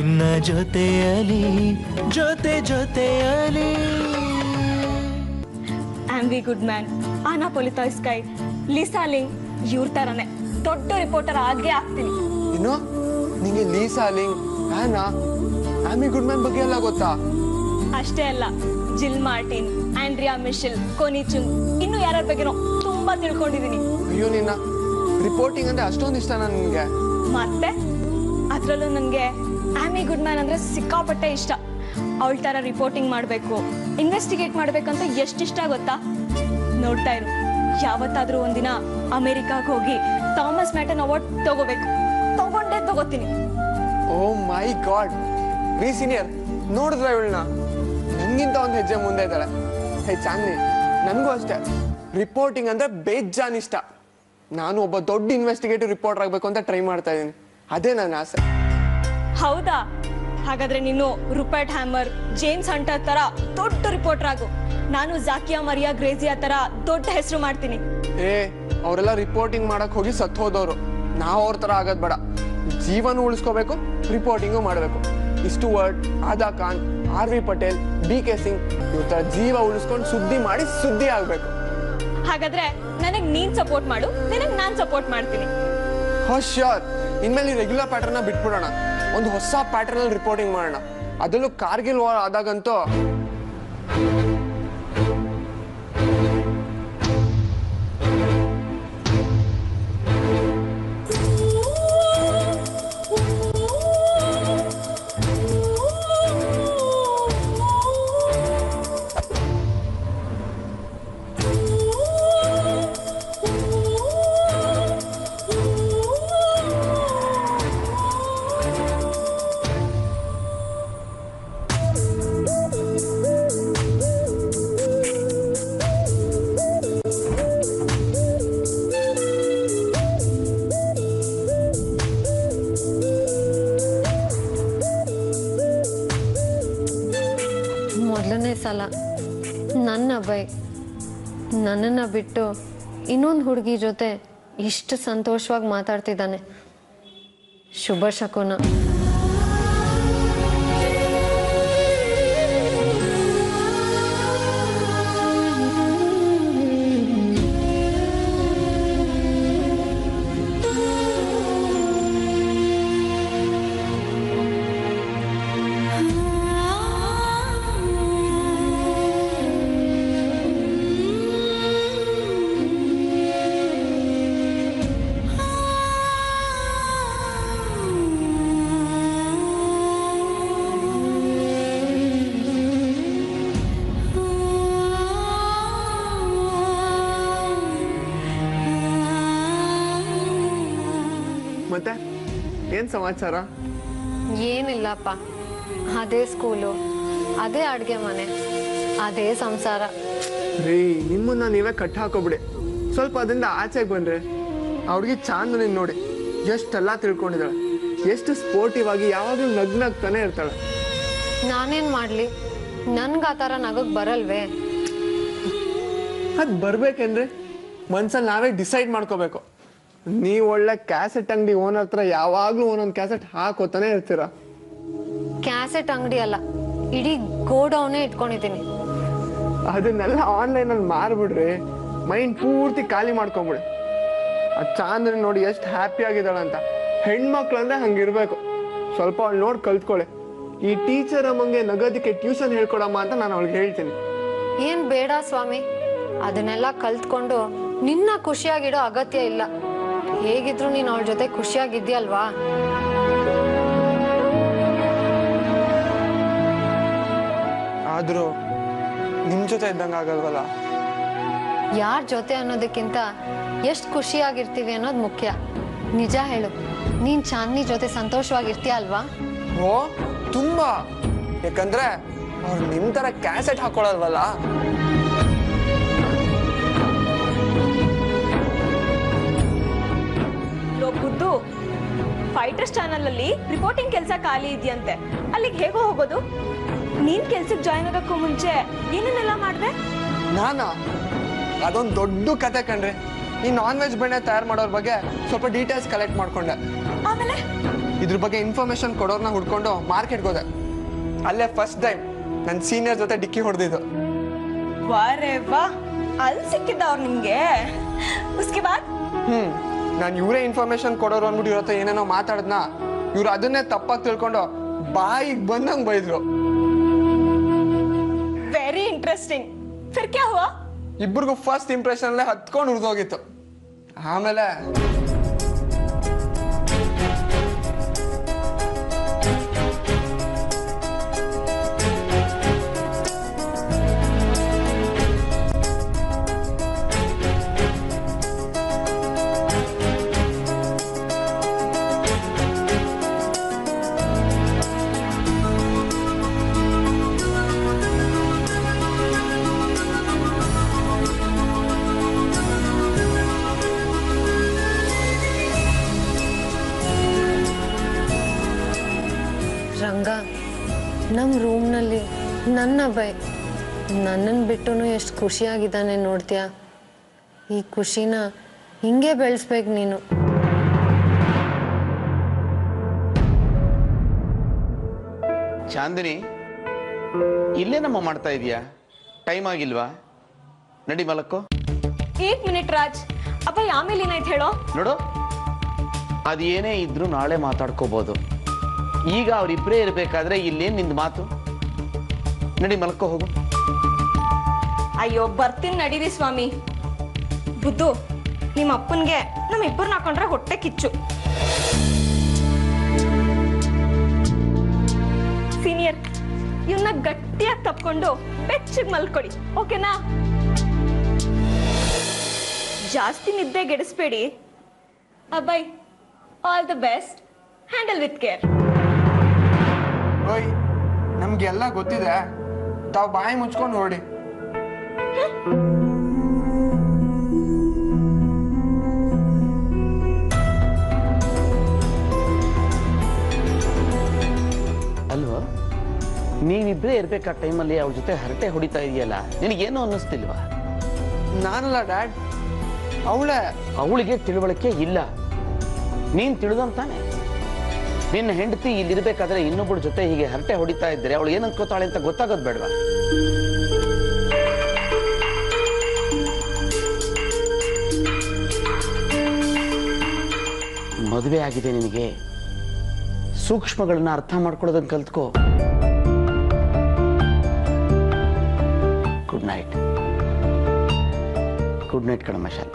ನಿನ್ನ ಜೊತೆಯಲಿ ಜೊತೆ ಜೊತೆಯಲಿ ಆಂಬಿ ಗುಡ್ ಮ್ಯಾನ್ ಆನಾ ಪೊಲಿತಾಯ್ ಸ್ಕೈ ಲಿಸಾ ಲಿಂಗ್ ಇವ್ರ ತರನೇ ದೊಡ್ಡ ರಿಪೋರ್ಟರ್ ಆಗೇ ಆಗ್ತೀನಿ ಏನು ನಿಂಗೆ Lisa Ling Anna Amy Goodman ಬಗ್ಗೆ ಎಲ್ಲ ಗೊತ್ತಾ ಅಷ್ಟೇ ಅಲ್ಲ Jill Martin Andrea Mitchell Connie Chung ಇನ್ನು ಯಾರ್ಯಾರ ಬಗ್ಗೆನೋ ತುಂಬಾ ತಿಳ್ಕೊಂಡಿದೀನಿ ಅಯ್ಯೋ ನಿನ್ನ ರಿಪೋರ್ಟಿಂಗ್ ಅಂದ್ರೆ ಅಷ್ಟೊಂದು ಇಷ್ಟ ನನಗೆ ಮತ್ತೆ ಅದ್ರಲ್ಲೂ ನನ್ಗೆ ಆಮಿ ಗುಡ್ ಮ್ಯಾನ್ ಅಂದ್ರೆ ಸಿಕ್ಕಾಪಟ್ಟೆ ಇಷ್ಟ ಅವಳ ತರ ರಿಪೋರ್ಟಿಂಗ್ ಮಾಡ್ಬೇಕು ಇನ್ವೆಸ್ಟಿಗೇಟ್ ಮಾಡ್ಬೇಕಂತ ಎಷ್ಟಿಷ್ಟ ಗೊತ್ತಾ ನೋಡ್ತಾ ಇರು ಯಾವತ್ತಾದ್ರೂ ಒಂದಿನ ಅಮೆರಿಕಾಗ್ ಹೋಗಿ ಥಾಮಸ್ ಮ್ಯಾಟನ್ ಅವಾರ್ಡ್ ತಗೋಬೇಕು ತಗೊಂಡೇ ತಗೋತೀನಿ ಓ ಮೈ ಗಾಡ್ ರೀ ಸೀನಿಯರ್ ನೋಡಿದ್ರ ಇವಳನ್ನ ನನ್ಗಿಂತ ಒಂದು ಹೆಜ್ಜೆ ಮುಂದೆ ಇದ್ದಾಳೆ ಹೇ ಚಾಂದ್ನಿ ನನಗೂ ಅಷ್ಟೇ ರಿಪೋರ್ಟಿಂಗ್ ಅಂದ್ರೆ ಬೇಜಾನ್ ಇಷ್ಟ ನಾನು ಒಬ್ಬ ದೊಡ್ಡ ಇನ್ವೆಸ್ಟಿಗೇಟಿವ್ ರಿಪೋರ್ಟರ್ ಆಗಬೇಕು ಅಂತ ಟ್ರೈ ಮಾಡ್ತಾ ಇದ್ದೀನಿ ಅದೇ ನನ್ನ ಆಸೆ ಹೌದಾ ಹಾಗಾದ್ರೆ ನೀನು ರುಪರ್ಟ್ ಹ್ಯಾಮರ್ ಜೇಮ್ಸ್ ಹಂಟರ್ ತರ ದೊಡ್ಡ ರಿಪೋರ್ಟರ್ ಆಗು ನಾನು ಜಾಕಿಯಾ ಮರಿಯಾ ಗ್ರೇಜಿಯಾ ತರ ದೊಡ್ಡ ಹೆಸರು ಮಾಡ್ತೀನಿ ಏ ಅವರೆಲ್ಲ ರಿಪೋರ್ಟಿಂಗ್ ಮಾಡಕ್ ಹೋಗಿ ಸತ್ ಹೋದವರು ನಾವು ಅವ್ರ ತರ ಆಗೋದ್ ಬೇಡ ಜೀವನ ಉಳಿಸ್ಕೋಬೇಕು ರಿಪೋರ್ಟಿಂಗು ಮಾಡಬೇಕು ಇಷ್ಟು ವರ್ಡ್ ಆದಾ Khan R V Patel D K Singh ಇವ್ರ ತರ ಜೀವ ಉಳಿಸ್ಕೊಂಡು ಸುದ್ದಿ ಮಾಡಿ ಸುದ್ದಿ ಆಗ್ಬೇಕು ಹಾಗಾದ್ರೆ ನನಗ್ ನೀನ್ ಸಪೋರ್ಟ್ ಮಾಡು ನಿನಗ್ ನಾನ್ ಸಪೋರ್ಟ್ ಮಾಡ್ತೀನಿ ಹೋ ಶ್ಯೂರ್ ಇನ್ಮೇಲೆ ಈ ರೆಗ್ಯುಲರ್ ಪ್ಯಾಟರ್ನ ಬಿಟ್ಬಿಡೋಣ ಒಂದು ಹೊಸ ಪ್ಯಾಟರ್ನ್ ಅಲ್ಲಿ ರಿಪೋರ್ಟಿಂಗ್ ಮಾಡೋಣ ಅದರಲ್ಲೂ ಕಾರ್ಗಿಲ್ ವಾರ್ ಆದಾಗಂತೂ ಮೊದಲನೇ ಸಲ ನನ್ನ ಅಭಯ್ ನನ್ನನ್ನು ಬಿಟ್ಟು ಇನ್ನೊಂದು ಹುಡುಗಿ ಜೊತೆ ಇಷ್ಟು ಸಂತೋಷವಾಗಿ ಮಾತಾಡ್ತಿದ್ದಾನೆ ಶುಭ ಶಕುನ ಮತ್ತೆ ಏನ್ ಸಮಾಚಾರ ಏನಿಲ್ಲಪ್ಪ ಅದೇ ಸ್ಕೂಲು ಅದೇ ಅಡುಗೆ ಮನೆ ಅದೇ ಸಂಸಾರ ರೀ ನಿಮ್ಮನ್ನ ನೀವೇ ಕಟ್ ಹಾಕೋಬಿಡಿ ಸ್ವಲ್ಪ ಅದರಿಂದ ಆಚೆಗೆ ಬನ್ರಿ ಆ ಹುಡುಗಿ ಚಾಂದ್ ನೋಡಿ ಎಷ್ಟೆಲ್ಲ ತಿಳ್ಕೊಂಡಿದ್ದಾಳೆ ಎಷ್ಟು ಸ್ಪೋರ್ಟಿವ್ ಆಗಿ ಯಾವಾಗಲೂ ನಗ್ನಾಗ್ತಾನೆ ಇರ್ತಾಳೆ ನಾನೇನು ಮಾಡಲಿ ನನ್ಗೆ ಆ ಥರ ನಗಕ್ಕೆ ಬರಲ್ವೇ ಅದ್ ಬರ್ಬೇಕೇನ್ರಿ ಮನ್ಸಲ್ಲಿ ನಾವೇ ಡಿಸೈಡ್ ಮಾಡ್ಕೋಬೇಕು ನೀವು ಒಳ್ಳೆ ಕ್ಯಾಸೆಟ್ ಅಂಗಡಿ ಓನರ್ ಹತ್ರ ಯಾವಾಗ್ಲೂ ಒಂದೊಂದು ಕ್ಯಾಸೆಟ್ ಹಾಕೋತಾನೆ ಇರ್ತೀರ ಕ್ಯಾಸೆಟ್ ಅಂಗಡಿ ಅಲ್ಲ ಇಡೀ ಗೋಡೌನೇ ಇಟ್ಕೊಂಡಿದ್ದೀನಿ ಅದನ್ನೆಲ್ಲ ಆನ್ಲೈನ್ ಅಲ್ಲಿ ಮಾರ್ಬಿಡ್ರಿ ಮೈಂಡ್ ಪೂರ್ತಿ ಖಾಲಿ ಮಾಡ್ಕೊಂಬಿಡಿ ಆ ಚಾಂದ್ರಿ ನೋಡಿ ಎಷ್ಟು ಹ್ಯಾಪಿ ಆಗಿದ್ದಾಳೆ ಅಂತ ಹೆಣ್ಮಕ್ಳು ಅಂದ್ರೆ ಹಂಗಿರ್ಬೇಕು ಸ್ವಲ್ಪ ಅವಳು ನೋಡಿ ಕಲ್ತ್ಕೊಳ್ಳಿ ಈ ಟೀಚರ್ ಅಮ್ಮಂಗೆ ನಗೋದಕ್ಕೆ ಟ್ಯೂಷನ್ ಹೇಳ್ಕೊಡಮ್ಮ ಅಂತ ನಾನು ಅವಳಿಗೆ ಹೇಳ್ತೀನಿ ಏನ್ ಬೇಡ ಸ್ವಾಮಿ ಅದನ್ನೆಲ್ಲ ಕಲ್ತ್ಕೊಂಡು ನಿನ್ನ ಖುಷಿಯಾಗಿಡೋ ಅಗತ್ಯ ಇಲ್ಲ ಹೇಗಿದ್ರು ನೀನು ಅವಳ ಜೊತೆ ಖುಷಿಯಾಗಿದ್ಯಲ್ವಾ ಆದ್ರೂ ನಿಮ್ ಜೊತೆ ಇದ್ದಂಗೆ ಆಗಲ್ವಲ್ಲ ಯಾರ ಜೊತೆ ಅನ್ನೋದಕ್ಕಿಂತ ಎಷ್ಟು ಖುಷಿಯಾಗಿರ್ತೀವಿ ಅನ್ನೋದು ಮುಖ್ಯ ನಿಜ ಹೇಳು ನೀನ್ ಚಾಂದ್ನಿ ಜೊತೆ ಸಂತೋಷವಾಗಿರ್ತೀಯ ಅಲ್ವಾ ಓ ತುಂಬಾ ಯಾಕಂದ್ರೆ ಅವ್ರು ನಿಮ್ ತರ ಕ್ಯಾಸೆಟ್ ಹಾಕೊಳಲ್ವಲ್ಲ ಲೋ ಬುದ್ದು ಫೈಟರ್ಸ್ ಚಾನಲ್ ಅಲ್ಲಿ ರಿಪೋರ್ಟಿಂಗ್ ಕೆಲಸ ಖಾಲಿ ಇದೆಯಂತೆ ಅಲ್ಲಿಗೆ ಹೇಗೋ ಹೋಗೋದು ನೀನ್ ಕೆಲ್ಸಕ್ಕೆ ಜಾಯ್ನ್ ಆಗೋಕ್ಕೂ ಮುಂಚೆ ಏನನ್ನೆಲ್ಲ ಮಾಡ್ದೆ ನಾನಾ ಅದೊಂದು ದೊಡ್ಡ ಕತೆ ಕಣ್ರಿ ಈ ನಾನ್ ವೆಜ್ ಬೆಣ್ಣೆ ತಯಾರು ಮಾಡೋರ್ ಬಗ್ಗೆ ಸ್ವಲ್ಪ ಡೀಟೇಲ್ಸ್ ಕಲೆಕ್ಟ್ ಮಾಡ್ಕೊಂಡೆ ಆಮೇಲೆ ಇದ್ರ ಬಗ್ಗೆ ಇನ್ಫಾರ್ಮೇಶನ್ ಕೊಡೋರ್ನ ಹುಡ್ಕೊಂಡು ಮಾರ್ಕೆಟ್ಗೆ ಹೋದೆ ಅಲ್ಲೇ ಫಸ್ಟ್ ಟೈಮ್ ನನ್ನ ಸೀನಿಯರ್ ಜೊತೆ ಡಿಕ್ಕಿ ಹೊಡೆದಿದ್ದು ವಾರೆ ವಾ ಅಲ್ಲಿ ಸಿಕ್ಕಿದ್ದವ್ರು ನಿಮ್ಗೆ ಉಸ್ಕೆ ಬಾದ್ ಹ್ಮ್ ನಾನು ಇವರೇ ಇನ್ಫಾರ್ಮೇಶನ್ ಕೊಡೋರು ಅಂದ್ಬಿಟ್ಟು ಇವ್ರ ಹತ್ರ ಏನೇನೋ ಮಾತಾಡಿದ್ನ ಇವ್ರು ಅದನ್ನೇ ತಪ್ಪಾಗಿ ತಿಳ್ಕೊಂಡು ಬಾಯಿಗೆ ಬಂದಂಗ್ ಬೈದ್ರು ವೆರಿ ಇಂಟ್ರೆಸ್ಟಿಂಗ್ ಫಿರ್ ಕ್ಯಾ ಹುವಾ ಇಬ್ರಿಗೂ ಫಸ್ಟ್ ಇಂಪ್ರೆಷನ್ ಅಲ್ಲೇ ಹತ್ಕೊಂಡು ಉರಿದೋಗಿತ್ತು ಆಮೇಲೆ ರಂಗ ನಮ್ಮ ರೂಮ್ನಲ್ಲಿ ನನ್ನ ಬೈ ನನ್ನನ್ನು ಬಿಟ್ಟು ಎಷ್ಟು ಖುಷಿಯಾಗಿದ್ದಾನೆ ನೋಡ್ತೀಯಾ ಈ ಖುಷಿನ ಹಿಂಗೆ ಬೆಳೆಸ್ಬೇಕು ನೀನು ಚಾಂದಿನಿ ಇಲ್ಲೇ ನಮ್ಮ ಮಾಡ್ತಾ ಇದೀಯಾ ಟೈಮ್ ಆಗಿಲ್ವಾ ನಡಿ ಮಲಕ್ಕೋ ಏಕ್ ಮಿನಿಟ್ ರಾಜ್ ಅಪ್ಪ ಆಮೇಲೆ ಏನಾಯ್ತು ಹೇಳೋ ನೋಡು ಅದೇನೇ ಇದ್ರೂ ನಾಳೆ ಮಾತಾಡ್ಕೋಬಹುದು ಈಗ ಅವರಿಬ್ಬರೇ ಇರಬೇಕಾದ್ರೆ ಇಲ್ಲೇನ್ ನಿಂದು ಮಾತು ನಡಿ ಮಲಕ್ಕೋ ಹೋಗು ಅಯ್ಯೋ ಬರ್ತೀನಿ ನಡೀರಿ ಸ್ವಾಮಿ ಬುದ್ಧು ನಿಮ್ಮ ಅಪ್ಪನ್ಗೆ ನಮ್ಮ ಇಬ್ಬರನ್ನ ಹಾಕೊಂಡ್ರೆ ಹೊಟ್ಟೆ ಕಿಚ್ಚು ಸೀನಿಯರ್ ಇವನ್ನ ಗಟ್ಟಿಯಾಗಿ ತಪ್ಕೊಂಡು ಬೆಚ್ಚಗ್ ಮಲ್ಕೊಡಿ ಓಕೆನಾ ಜಾಸ್ತಿ ನಿದ್ದೆ ಗೆಡಿಸ್ಬೇಡಿ ಅಬ್ಬಾಯ್ all the best handle with care ಓಯ್ ನಮ್ಗೆಲ್ಲ ಗೊತ್ತಿದೆ ತಾವು ಬಾಯಿ ಮುಚ್ಕೊಂಡು ಹೊರಡಿ ಅಲ್ವಾ ನೀವಿಬ್ಬರೇ ಇರ್ಬೇಕಾ ಟೈಮಲ್ಲಿ ಅವ್ರ ಜೊತೆ ಹರಟೆ ಹೊಡಿತಾ ಇದೆಯಲ್ಲ ನಿನಗೇನು ಅನ್ನಿಸ್ತಿಲ್ವಾ ನಾನಲ್ಲ ಡ್ಯಾಡ್ ಅವಳೇ ಅವಳಿಗೆ ತಿಳುವಳಿಕೆ ಇಲ್ಲ ನೀನ್ ತಿಳಿದಂತಾನೆ ನಿನ್ನ ಹೆಂಡತಿ ಇಲ್ಲಿರ್ಬೇಕಾದ್ರೆ ಇನ್ನೊಬ್ಬಳ ಜೊತೆ ಹೀಗೆ ಹರಟೆ ಹೊಡಿತಾ ಇದ್ರೆ ಅವಳು ಏನ್ ಅನ್ಕೋತಾಳೆ ಅಂತ ಗೊತ್ತಾಗೋದು ಬೇಡವಾ ಮದುವೆ ಆಗಿದೆ ನಿನಗೆ ಸೂಕ್ಷ್ಮಗಳನ್ನ ಅರ್ಥ ಮಾಡ್ಕೊಳ್ಳೋದನ್ನ ಕಲ್ತ್ಕೋ ಗುಡ್ ನೈಟ್ ಗುಡ್ ನೈಟ್ ಕಣಮ್ಮ ಶಾಲೆ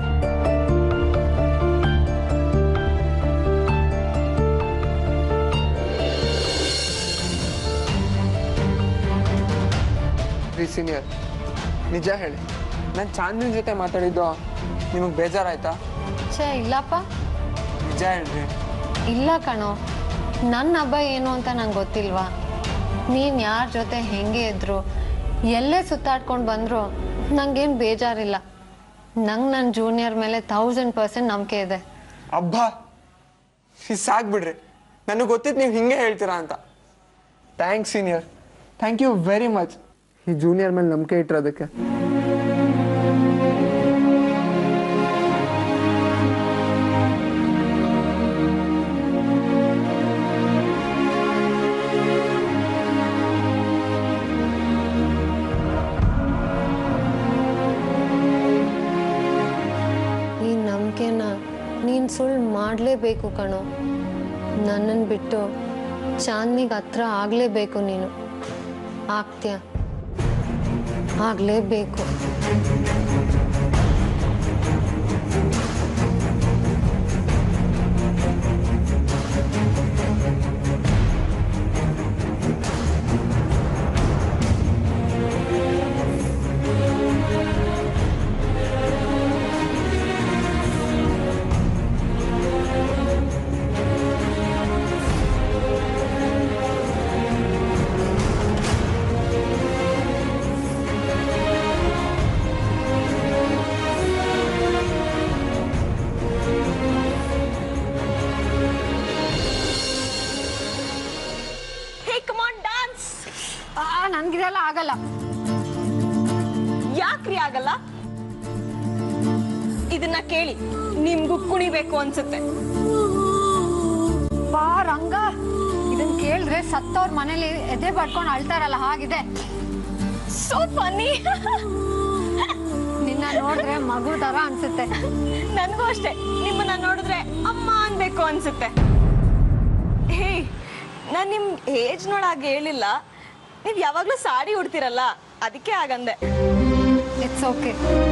ರೀ ಸೀನಿಯರ್ ನಿಜ ಹೇಳಿ ನಾನು ಚಾಂದಿನ ಜೊತೆ ಮಾತಾಡಿದ್ದು ನಿಮಗೆ ಬೇಜಾರಾಯ್ತಾ ಛೇ ಇಲ್ಲಪ್ಪ ನಿಜ ಹೇಳ್ರಿ ಇಲ್ಲ ಕಣೋ ನನ್ನ ಹಬ್ಬ ಏನು ಅಂತ ನಂಗೆ ಗೊತ್ತಿಲ್ವಾ ನೀನು ಯಾರ ಜೊತೆ ಹೆಂಗೆ ಇದ್ರು ಎಲ್ಲೇ ಸುತ್ತಾಡ್ಕೊಂಡು ಬಂದ್ರು ನಂಗೇನು ಬೇಜಾರಿಲ್ಲ ನಂಗೆ ನನ್ನ ಜೂನಿಯರ್ ಮೇಲೆ ತೌಸಂಡ್ ಪರ್ಸೆಂಟ್ ನಂಬಿಕೆ ಇದೆ ಅಬ್ಬಾ ಈ ಸಾಕ್ಬಿಡ್ರಿ ನನಗೆ ಗೊತ್ತಿತ್ತು ನೀವು ಹಿಂಗೆ ಹೇಳ್ತೀರಾ ಅಂತ thanks senior thank you very much ಈ ಜೂನಿಯರ್ ಮೇಲೆ ನಂಬಿಕೆ ಇಟ್ಟಿರೋದಕ್ಕೆ ಈ ನಂಬಿಕೆನ ನೀನು ಸುಳ್ಳು ಮಾಡಲೇಬೇಕು ಕಣೋ ನನ್ನನ್ನು ಬಿಟ್ಟು ಚಾಂದ್ನಿಗೆ ಹತ್ರ ಆಗಲೇಬೇಕು ನೀನು ಆಗ್ತೀಯ ಆಗಲೇಬೇಕು ಹೇ ಕಮಾನ್ ಡಾನ್ಸ್ ನನಗಿದೆಲ್ಲ ಆಗಲ್ಲ ಯಾಕ್ರಿ ಆಗಲ್ಲ ಇದನ್ನ ಕೇಳಿ ನಿಮ್ಗೂ ಕುಣಿಬೇಕು ಅನ್ಸುತ್ತೆ ನೋಡಿದ್ರೆ ಸತ್ತವ್ರ ಮನೇಲಿ ಎದೆ ಬಡ್ಕೊಂಡು ಅಳ್ತಾರಲ್ಲ ಹಾಗಿದೆ ಸೋ ಫನ್ನಿ ನಿನ್ನ ನೋಡಿದ್ರೆ ಮಗು ತರ ಅನ್ಸುತ್ತೆ ನನಗೂ ಅಷ್ಟೇ ನಿಮ್ಮನ್ನ ನೋಡಿದ್ರೆ ಅಮ್ಮ ಅನ್ಬೇಕು ಅನ್ಸುತ್ತೆ ಹೇ ನಾನು ನಿಮ್ಮ ಏಜ್ ನೋಡಾಗ ಹೇಳಿಲ್ಲ ನೀವು ಯಾವಾಗಲೂ ಸಾಡಿ ಉಡ್ತಿರಲ್ಲ ಅದಕ್ಕೆ ಆಗಂದೆ ಇಟ್ಸ್ ಓಕೆ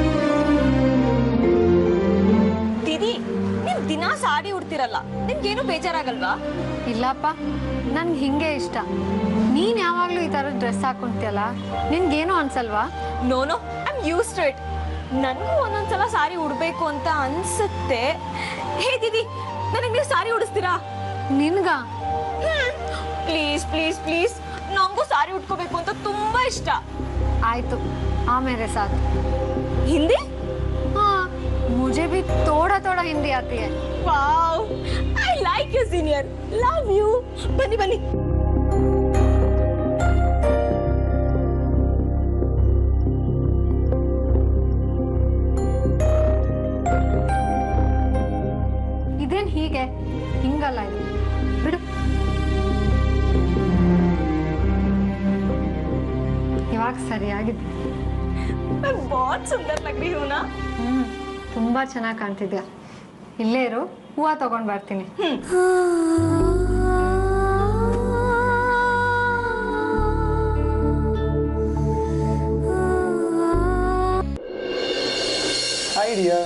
ದಿದಿ ನೀವು ದಿನಾ ಸಾಡಿ ಉಡ್ತಿರಲ್ಲ ನಿಮ್ಗೇನು ಬೇಜಾರಾಗಲ್ವಾ ಇಲ್ಲಪ್ಪ ನನ್ಗೆ ಹಿಂಗೆ ಇಷ್ಟ ನೀನ್ ಯಾವಾಗ್ಲೂ ಈ ತರ ಡ್ರೆಸ್ ಹಾಕೊಂತೀಯಲ್ಲ ನಿನ್ಗೇನು ಅನ್ಸಲ್ವಾ no no I am use to it ನನಗೂ ಒಂದೊಂದ್ಸಲ ಸಾರಿ ಉಡ್ಬೇಕು ಅಂತ ಅನ್ಸುತ್ತೆ ಹೇ ದಿದಿ ನನಗೆ ನೀವು ಸಾರಿ ಉಡಿಸ್ತೀರಾ ನಿನ್ಗ ಪ್ಲೀಸ್ ಪ್ಲೀಸ್ ಪ್ಲೀಸ್ ನಂಗೂ ಸಾರಿ ಉಟ್ಕೋಬೇಕು ಅಂತ ತುಂಬಾ ಇಷ್ಟ ಆಯ್ತು ಆಮೇಲೆ ಸಾಕು ಹಿಂದಿ हाँ मुझे भी थोड़ा थोड़ा हिंदी आती है wow I like you senior love you ಬನ್ನಿ ಬನ್ನಿ ಇದೇನ್ ಹೀಗೆ ಹಿಂಗಲ್ಲ ಇದು ಬಿಡು ಇವಾಗ ಸರಿಯಾಗಿದೆ मैं बहुत सुंदर लग रही हूँ ना ಹ್ಮ್ ತುಂಬಾ ಚೆನ್ನಾಗಿ ಕಾಣ್ತಿದ್ಯಾ ಇಲ್ಲೇ ಇರು ಹೂವ ತಗೊಂಡ್ ಬರ್ತೀನಿ ಐಡಿಯಾ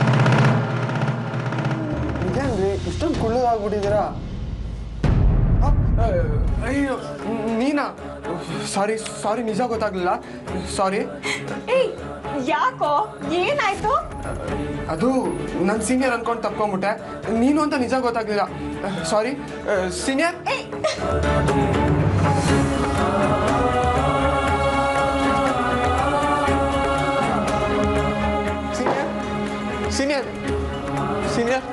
ಇದೇನ್ರಿ ಇಷ್ಟೊಂದು ಕುಳ್ಳಗಾಗ್ಬಿಟ್ಟಿದ್ದೀರಾ ಆ, ಆ, ಅಯ್ಯೋ ನೀನಾ ಸಾರಿ ಸಾರಿ ನಿಜ ಗೊತ್ತಾಗ್ಲಿಲ್ಲ ಸಾರಿ ಏಯ್ ಯಾಕೋ ಏನಾಯ್ತು ಅದು ನನ್ನ ಸೀನಿಯರ್ ಅನ್ಕೊಂಡು ತಪ್ಕೊಂಬಿಟ್ಟೆ ನೀನು ಅಂತ ನಿಜ ಗೊತ್ತಾಗ್ಲಿಲ್ಲ ಸಾರಿ ಸೀನಿಯರ್ ಏಯ್ ಸೀನಿಯರ್ ಸೀನಿಯರ್ ಸೀನಿಯರ್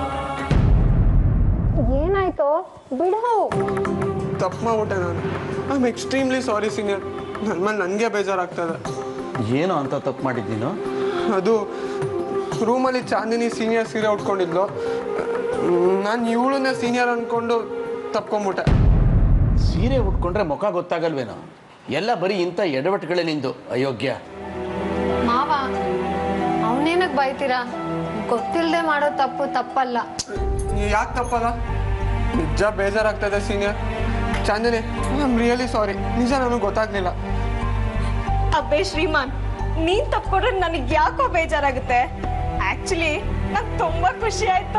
ಏನಾಯ್ತು ಬಿಡು ತಪ್ಪು ಮಾಡ್ಬಿಟ್ಟೆ ನಾನು I am extremely sorry senior ನನ್ನ ಮೇಲೆ ನನಗೆ ಬೇಜಾರಾಗ್ತದೆ ಏನು ಅಂತ ತಪ್ಪು ಮಾಡಿದ್ದೀನು ಅದು ರೂಮಲ್ಲಿ ಚಾಂದಿನಿ ಸೀನಿಯರ್ ಸೀರೆ ಉಟ್ಕೊಂಡಿದ್ಲು ನಾನು ಇವಳನ್ನ ಸೀನಿಯರ್ ಅಂದ್ಕೊಂಡು ತಪ್ಕೊಂಬಿಟ್ಟೆ ಸೀರೆ ಉಟ್ಕೊಂಡ್ರೆ ಮುಖ ಗೊತ್ತಾಗಲ್ವೇನೋ ಎಲ್ಲ ಬರೀ ಇಂಥ ಎಡವಟ್ಟುಗಳೇ ನಿಂದು ಅಯೋಗ್ಯ ಮಾವ ಅವನೇನಕ್ ಬೈತೀರಾ ಗೊತ್ತಿಲ್ಲದೆ ಮಾಡೋ ತಪ್ಪು ತಪ್ಪಲ್ಲ ಯಾಕೆ ತಪ್ಪಲ್ಲ ನಿಜ ಬೇಜಾರಾಗ್ತದೆ senior Chandini I am really sorry ನಿಜ ನನಗೆ ಗೊತ್ತಾಗ್ಲಿಲ್ಲ ಅಬ್ಬೆ ಶ್ರೀಮಾನ್ ನೀನ್ ತಪ್ಕೊಂಡ್ರೆ ನನಗೆ ಯಾಕೋ ಬೇಜಾರಾಗುತ್ತೆ ಆಕ್ಚುಲಿ ನಂಗೆ ತುಂಬಾ ಖುಷಿ ಆಯ್ತು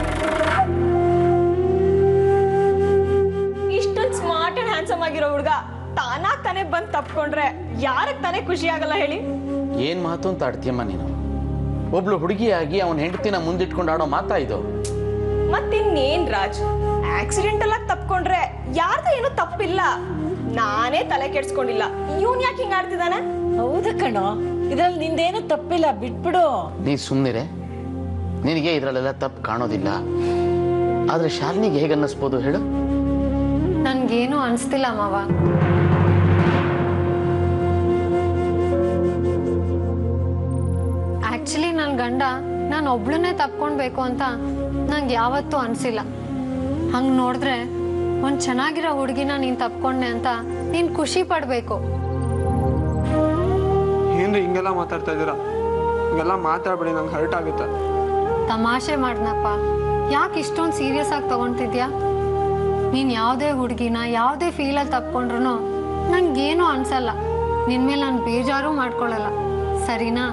ಇಷ್ಟೊಂದು ಸ್ಮಾರ್ಟ್ ಅಂಡ್ ಹ್ಯಾಂಡ್ಸಮ್ ಆಗಿರೋ ಹುಡುಗ ತಾನಾಗ್ ತಾನೇ ಬಂದ್ ತಪ್ಕೊಂಡ್ರೆ ಯಾರಕ್ ತಾನೇ ಖುಷಿ ಆಗಲ್ಲ ಹೇಳಿ ಏನು ಮಾತು ಅಂತ ಆಡ್ತೀಯಮ್ಮ ನೀನು ಒಬ್ಳು ಹುಡುಗಿಯಾಗಿ ಅವನ ಹೆಂಡತಿನ ಮುಂದಿಟ್ಕೊಂಡು ಆಡೋ ಮಾತಾ ಇದು ಮತ್ತಿನ್ನೇನ್ ರಾಜ್ ಆಕ್ಸಿಡೆಂಟಲ್ ಆಗಿ ತಪ್ಕೊಂಡ್ರೆ ಯಾರ್ದು ಏನು ತಪ್ಪಿಲ್ಲ ನಾನೇ ತಲೆ ಕೆಡ್ಸ್ಕೊಂಡಿಲ್ಲ ಇವನ್ ಯಾಕೆ ಹಿಂಗ್ ಆಡ್ತಿದ್ದಾನೆ ಹೌದು ಕಣೋ ಇದ್ರಲ್ಲಿ ನಿಂದೇನು ತಪ್ಪಿಲ್ಲ ಬಿಟ್ಬಿಡು ನೀ ಸುಮ್ಮನಿರೆ ನಿನಗೆ ಇದರಲ್ಲೆಲ್ಲ ತಪ್ಪು ಕಾಣೋದಿಲ್ಲ ಆದರೆ ಶಾಲಿನಿಗೆ ಹೇಗೆ ಅನ್ನಿಸ್ಬೋದು ಹೇಳು ನನ್ಗೇನು ಅನ್ಸ್ತಿಲ್ಲ ಮಾವ ಆಕ್ಚುಲಿ ನನ್ನ ಗಂಡ ನಾನು ಒಬ್ಳನ್ನೇ ತಪ್ಕೊಳ್ಬೇಕು ಅಂತ ನಂಗೆ ಯಾವತ್ತೂ ಅನ್ಸಿಲ್ಲ ಹಂಗ್ ನೋಡಿದ್ರೆ ಒಂದ್ ಚೆನ್ನಾಗಿರೋ ಹುಡುಗಿನ ನೀನ್ ತಪ್ಕೊಂಡೆ ಅಂತ ನೀನ್ ಖುಷಿ ಪಡ್ಬೇಕು ಏನ್ರಿ ಹಿಂಗೆಲ್ಲ ಮಾತಾಡ್ತಾ ಇದ್ದೀರಾ ಹಿಂಗೆಲ್ಲ ಮಾತಾಡ್ಬೇಡಿ ನಂಗೆ ಹರ್ಟ್ ಆಗುತ್ತೆ ತಮಾಷೆ ಮಾಡ್ನಪ್ಪ ಯಾಕೆ ಇಷ್ಟೊಂದು ಸೀರಿಯಸ್ ಆಗಿ ತಗೊಂತಿದ್ಯಾ ನೀನ್ ಯಾವುದೇ ಹುಡುಗಿನ ಯಾವುದೇ ಫೀಲಲ್ಲಿ ತಪ್ಕೊಂಡ್ರು ನಂಗೇನು ಅನ್ಸಲ್ಲ ನಿನ್ ಮೇಲೆ ನಾನು ಬೇಜಾರು ಮಾಡ್ಕೊಳ್ಳಲ್ಲ ಸರಿನಾ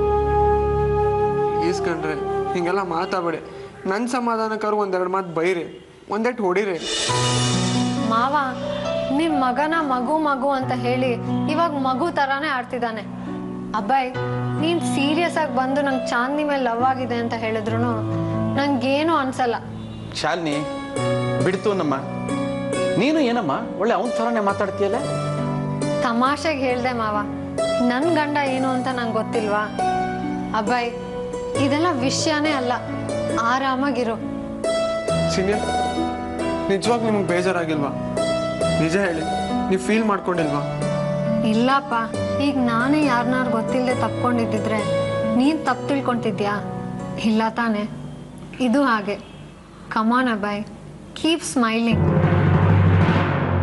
ಈಸ್ಕೊಂಡ್ರೆ ಹಿಂಗೆಲ್ಲ ಮಾತಾಡ್ಬೇಡಿ ನನ್ನ ಸಮಾಧಾನಕ್ಕಾರು ಒಂದೆರಡು ಮಾತು ಬೈರಿ ಒಂದೆಟ್ಟು ಹೊಡಿರಿ ಮಾವ ನಿಮ್ ಮಗನ ಮಗು ಮಗು ಅಂತ ಹೇಳಿ ಇವಾಗ ಮಗು ತರಾನೇ ಆಡ್ತಿದ್ದಾನೆ ಅಬ್ಬಾಯ್ ನೀನ್ ಸೀರಿಯಸ್ ಆಗಿ ಬಂದು ನಂಗೆ ಚಾಂದಿ ಮೇಲೆ ಲವ್ ಆಗಿದೆ ಅಂತ ಹೇಳಿದ್ರು ನಂಗೇನು ಅನ್ಸಲ್ಲ ಶಾಲಿನಿ ಬಿಡ್ತು ನಮ್ಮ ನೀನು ಏನಮ್ಮ ಒಳ್ಳೆ ಅವನ ಥರನೇ ಮಾತಾಡ್ತೀಯಲ್ಲ ತಮಾಷೆಗೆ ಹೇಳ್ದೆ ಮಾವ ನನ್ ಗಂಡ ಏನು ಅಂತ ನಂಗೆ ಗೊತ್ತಿಲ್ವಾ ಅಬ್ಬಾಯ್ ಇದೆಲ್ಲ ವಿಷಯನೇ ಅಲ್ಲ ಆರಾಮಾಗಿರು ಸೀನಿಯರ್ ನಿಜವಾಗ ನಿಮ್ಗೆ ಬೇಜಾರಾಗಿಲ್ವಾ ನಿಜ ಹೇಳಿ ನೀವು ಫೀಲ್ ಮಾಡ್ಕೊಂಡಿಲ್ವಾ ಇಲ್ಲಪ್ಪ ಈಗ ನಾನೇ ಯಾರನ್ನಾರು ಗೊತ್ತಿಲ್ಲದೆ ತಪ್ಕೊಂಡಿದ್ದಿದ್ರೆ ನೀನ್ ತಪ್ಪು ತಿಳ್ಕೊಂತಿದ್ಯಾ ಇಲ್ಲ ತಾನೆ ಇದು ಹಾಗೆ ಕಮಾನ್ ಅಬ್ಬಾಯ್ ಕೀಪ್ ಸ್ಮೈಲಿಂಗ್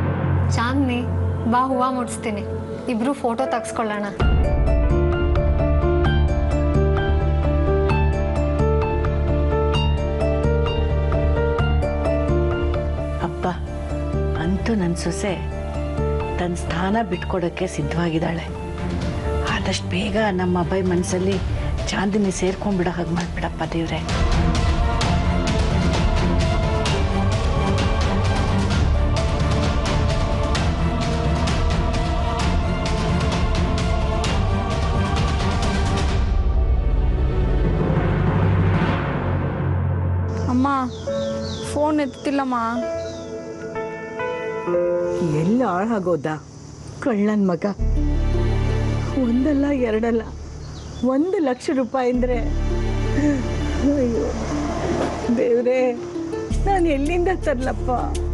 ಚಾಂದ್ನಿ ಬಾ ಹೂವ ಮುಡಿಸ್ತೀನಿ ಇಬ್ರು ಫೋಟೋ ತೆಗ್ಸ್ಕೊಳ್ಳೋಣ ಅಪ್ಪ ಅಂತೂ ನನ್ನ ಸೊಸೆ ತನ್ನ ಸ್ಥಾನ ಬಿಟ್ಕೊಡೋಕ್ಕೆ ಸಿದ್ಧವಾಗಿದ್ದಾಳೆ ಆದಷ್ಟು ಬೇಗ ನಮ್ಮ ಅಬ್ಬಾಯಿ ಮನಸ್ಸಲ್ಲಿ ಚಾಂದಿನಿ ಸೇರ್ಕೊಂಡ್ಬಿಡೋ ಹಾಗೆ ಮಾಡ್ಬಿಡಪ್ಪ ದೇವ್ರೆ ಅಮ್ಮ ಫೋನ್ ಎತ್ತಿಲ್ಲಮ್ಮ ಎಲ್ಲಿ ಹಾಳಾಗೋದ ಕಳ್ಳನ ಮಗ ಒಂದಲ್ಲ ಎರಡಲ್ಲ ಒಂದು ಲಕ್ಷ ರೂಪಾಯಿ ಅಂದರೆ ಅಯ್ಯೋ ದೇವ್ರೇ ನಾನು ಎಲ್ಲಿಂದ ತರ್ಲಪ್ಪ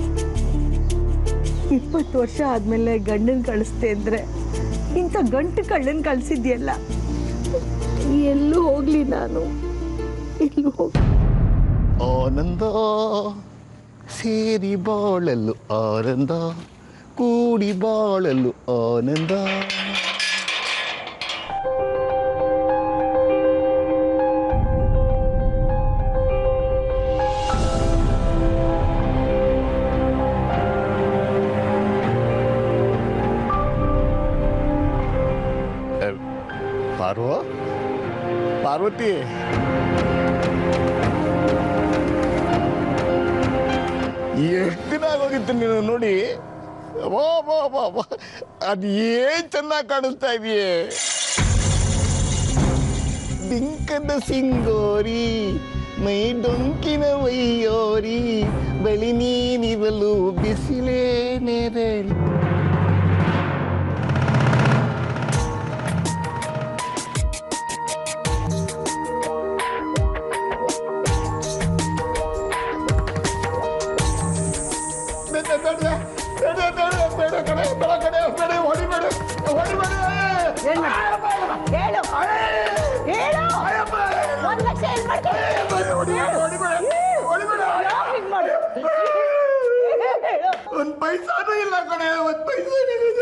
ಇಪ್ಪತ್ತು ವರ್ಷ ಆದಮೇಲೆ ಗಂಡನ ಕಳಿಸ್ತೆ ಅಂದರೆ ಇಂಥ ಗಂಟು ಕಳ್ಳನ ಕಳಿಸಿದ್ಯಲ್ಲ ಎಲ್ಲೂ ಹೋಗಲಿ ನಾನು ಎಲ್ಲೂ ಹೋಗಿ ಆನಂದ ಸೇರಿ ಬಾಳಲು ಆನಂದ ಕೂಡಿ ಬಾಳಲು ಆನಂದ ಏ, ಪಾರ್ವ ಪಾರ್ವತಿ ಎಷ್ಟು ದಿನ ಆಗೋಗಿತ್ತು ನೀನು ನೋಡಿ ವಾ ವಾ ವಾ ವಾ ಅದು ಏನ್ ಚೆನ್ನಾಗಿ ಕಾಣಿಸ್ತಾ ಇದೆಯೇ ಬಿಂಕದ ಸಿಂಗೋರಿ ಮೈ ಡೊಂಕಿನ ವೈಯೋರಿ ಬಳಿ ನೀನಿರಲು ಬಿಸಿಲೇ ನೆರಳಿ ಬೇಡ ಬೇಡ ಬೇಡ ಬೇಡ ಬೇಡ ಕಡೆ ಬೇಡ ಕಡೆ ಬೇಡ ಹೊಡಿಬೇಡ ಹೊಡಿಬೇಡ ಒಂದ್ ಪೈಸಾನು ಇಲ್ಲ ಕಣೆ ಒಂದ್ ಪೈಸಾ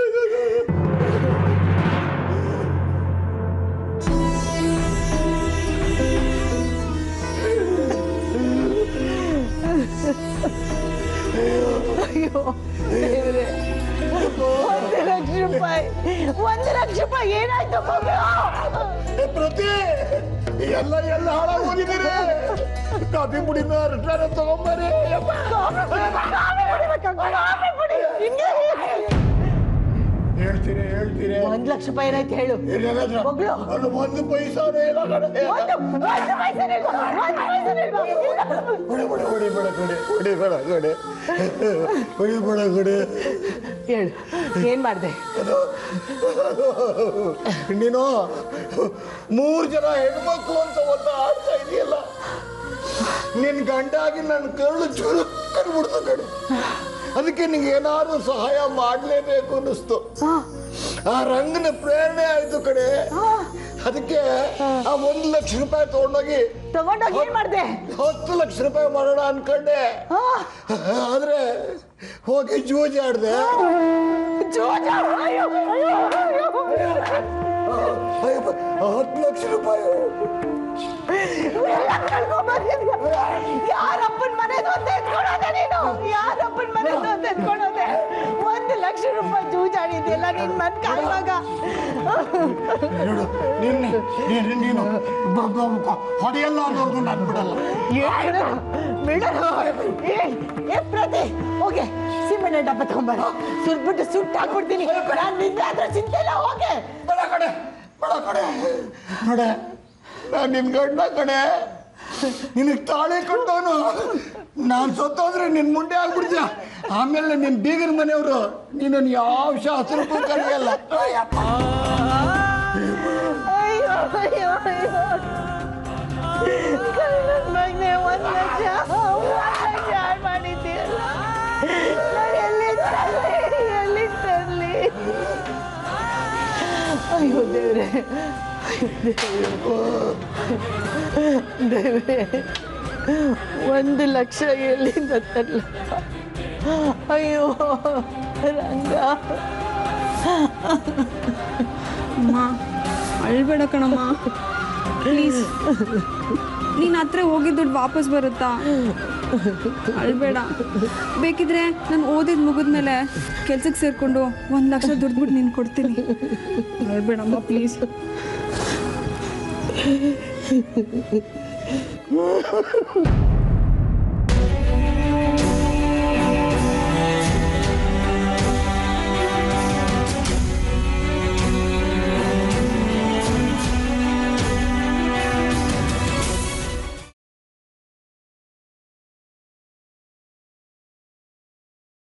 ಅಯ್ಯೋ ದೇವ್ರೇ. ಒಂದು ಲಕ್ಷ ರೂಪಾಯಿ ಒಂದು ಲಕ್ಷ ರೂಪಾಯಿ ಏನಾಯ್ತು ಮಗು? ಏ, ಪ್ರತಿ ಎಲ್ಲ ಎಲ್ಲ ಹಾಳಾಗಿ ಹೋಗಿದ್ದೀರಿ ಕಾಫಿ ಪುಡಿನ ರಿಟರ್ನ್ ತಗೊಂಬರಿ ಕಾಫಿ ಕುಡಿಬೇಕಾ? ಕಾಫಿ ಕುಡಿ. ಹಿಂಗೆ. ಹೇಳ್ತೀರಿ ಹೇಳ್ತೀರಿ ಒಂದ್ ಲಕ್ಷ ರೂಪಾಯಿ ಏನಾಯ್ತು ಹೇಳು ಏನೇನಾದ್ರು? ಮಗಳು. ಅದು ಒಂದು ಪೈಸಾನು ಇಲ್ಲ ಕಣೆ ಒಂದು ಒಂದು ಪೈಸೆ ಇಲ್ವಾ? ಒಂದು ಪೈಸೆ ಇಲ್ವಾ? ಹೊಡಿ ಹೊಡಿ ಹೊಡಿಬೇಡ ಕಡೆ ಹೊಡಿಬೇಡ ಕಡೆ ಹೊಡಿಬೇಡ ಕಡೆ ಹೇಳು ಏನ್ ಮಾಡ್ದೆ ನೀನು ಮೂರು ಜನ ಹೆಣ್ಮಕ್ಳು ಅಂತ ಒಂದು ಆಡ್ತಾ ಇದೆಯಲ್ಲ ನಿನ್ ಗಂಡಾಗಿ ನನ್ನ ಕರುಳು ಚುರುಕ್ಕನ್ ಬಿಡ್ತು ಕಡೆ ಅದಕ್ಕೆ ನಿಂಗೆ ಏನಾದ್ರು ಸಹಾಯ ಮಾಡ್ಲೇಬೇಕು ಅನ್ನಿಸ್ತು ಆ ರಂಗನ ಪ್ರೇರಣೆ ಆಯ್ತು ಕಡೆ ಅದಕ್ಕೆ ಆ ಒಂದು ಲಕ್ಷ ರೂಪಾಯಿ ತಗೊಂಡೋಗಿ ತಗೊಂಡೋಗಿ ಏನ್ ಮಾಡ್ದೆ ಹತ್ತು ಲಕ್ಷ ರೂಪಾಯಿ ಮಾಡೋಣ ಅನ್ಕೊಂಡೆ ಆದ್ರೆ ಹೋಗಿ ಜೂಜಾಡ್ದೆ ಜೋಜ ಅಯ್ಯೋ, ಅಯ್ಯೋ, ಅಯ್ಯೋ. ಅಯ್ಯಪ್ಪ, ಹತ್ತು ಲಕ್ಷ ರೂಪಾಯಿ ಎಲ್ಲ ಕಳ್ಕೊಂಡ್ ಬಂದಿದ್ಯ. ಯಾರಪ್ಪನ್ ಮನೆದು ಅಂತ ಎತ್ಕೊಂಡೋದೆ ನೀನು ಯಾರಪ್ಪನ್ ಮನೆದು ಅಂತ ಎತ್ಕೊಂಡೋದೆ ಒಂದು ಲಕ್ಷ ರೂಪಾಯಿ ಜೂಜಾಡಿದ್ಯಲ್ಲ ನಿನ್ ಮನ್ ಕಾಯುವಾಗ ನೋಡು ನಿನ್ನ ನೀನು ನೀನು ಬ- ಬ- ಬ- ಹೊಡೆಯಲ್ಲ ಅನ್ನೋರ್ಗು ನಾನು ಬಿಡಲ್ಲ ಬಿಡಲು ಏ ಏ ಪ್ರತಿ ಹೋಗೆ ಸಿಮೆಂಟ್ ಡಬ್ಬ ತಗೊಂಬರ ಸುಟ್ಬಿಟ್ಟು ಸುಟ್ಟು ಹಾಕ್ಬಿಡ್ತೀನಿ ನಾನು ನಿಂದ ಹತ್ರ ಚಿಂತೆ ಇಲ್ಲ ಹೋಗೆ ಬೇಡ ಕಡೆ ಬೇಡ ಕಡೆ ನೋಡೆ ನಾನು ನಿನ್ ಗಂಡ ಕಡೆ ನಿನಗೆ ತಾಳಿ ಕಟ್ಟೋನು ನಾನು ಸತ್ತೋದ್ರೆ ನಿನ್ ಮುಂದೆ ಆಗ್ಬಿಡ್ತೀಯ ಆಮೇಲೆ ನಿನ್ ಬೀಗರ ಮನೆಯವರು ನೀನನ್ನು ಯಾವ ಶಾಸ್ತ್ರಕ್ಕೂ ಕರೆಯಲ್ಲ ಅಯ್ಯಪ್ಪ. ಅಯ್ಯೋ ಅಯ್ಯೋ ಅಯ್ಯೋ ಕಳ್ಳನ್ ಮಗ್ನೆ ಒಂದ್ ಲಕ್ಷ ಒಂದ್ ಲಕ್ಷ ಹಾಳ್ ಮಾಡಿದ್ದೀಯಲ್ಲ ನಾನ್ ಎಲ್ಲಿಂದ ತರ್ಲಿ ಎಲ್ಲಿಂದ ತರ್ಲಿ ಅಯ್ಯೋ ದೇವ್ರೆ ದೇವ್ರೆ ಒಂದು ಲಕ್ಷ ಎಲ್ಲಿಂದ ತರ್ಲಪ್ಪ ಅಯ್ಯೋ ರಂಗ ಅಮ್ಮ ಅಳ್ಬೇಡ ಕಣಮ್ಮ ಪ್ಲೀಸ್ ನೀನು ಹತ್ರ ಹೋಗಿದ್ದ ದುಡ್ಡು ವಾಪಸ್ ಬರುತ್ತಾ ಅಳ್ಬೇಡ ಬೇಕಿದ್ರೆ ನಾನು ಓದಿದ್ ಮುಗಿದ್ಮೇಲೆ ಕೆಲ್ಸಕ್ಕೆ ಸೇರಿಕೊಂಡು ಒಂದು ಲಕ್ಷ ದುಡ್ದ್ಬಿಟ್ಟು ನೀನು ಕೊಡ್ತೀನಿ ಅಳ್ಬೇಡಮ್ಮ ಪ್ಲೀಸ್ ಆ